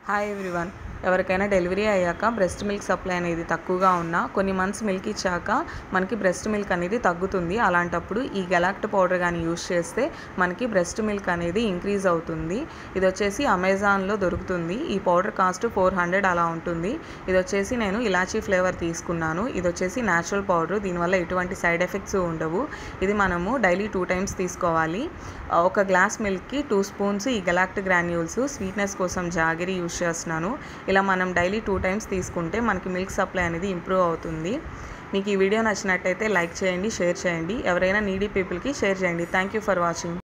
hi everyone ఎవరికైనా delivery అయ్యాక breast milk supply అనేది తక్కువగా ఉన్నా కొన్ని మంత్స్ మిల్క్ ఇచ్చాక మనకి బ్రెస్ట్ మిల్క్ అనేది తగ్గుతుంది అలాంటప్పుడు ఈ గెలాక్ట్ పౌడర్ కానీ యూస్ చేస్తే మనకి బ్రెస్ట్ మిల్క్ అనేది ఇంక్రీజ్ అవుతుంది ఇది వచ్చేసి అమెజాన్లో దొరుకుతుంది ఈ పౌడర్ కాస్ట్ ఫోర్ హండ్రెడ్ అలా ఉంటుంది ఇది వచ్చేసి నేను ఇలాచీ ఫ్లేవర్ తీసుకున్నాను ఇది వచ్చేసి న్యాచురల్ పౌడర్ దీనివల్ల ఎటువంటి సైడ్ ఎఫెక్ట్స్ ఉండవు ఇది మనము డైలీ టూ టైమ్స్ తీసుకోవాలి ఆ, ఒక గ్లాస్ మిల్క్కి టూ స్పూన్స్ ఈ గెలాక్ట్ గ్రాన్యూల్స్ స్వీట్నెస్ కోసం జాగిరి యూస్ చేస్తున్నాను ఇలా మనం డైలీ టూ టైమ్స్ తీసుకుంటే మనకి మిల్క్ సప్లై అనేది ఇంప్రూవ్ అవుతుంది మీకు ఈ వీడియో నచ్చినట్టయితే లైక్ చేయండి షేర్ చేయండి ఎవరైనా నీడీ పీపుల్కి షేర్ చేయండి థ్యాంక్ యూ ఫర్ వాచింగ్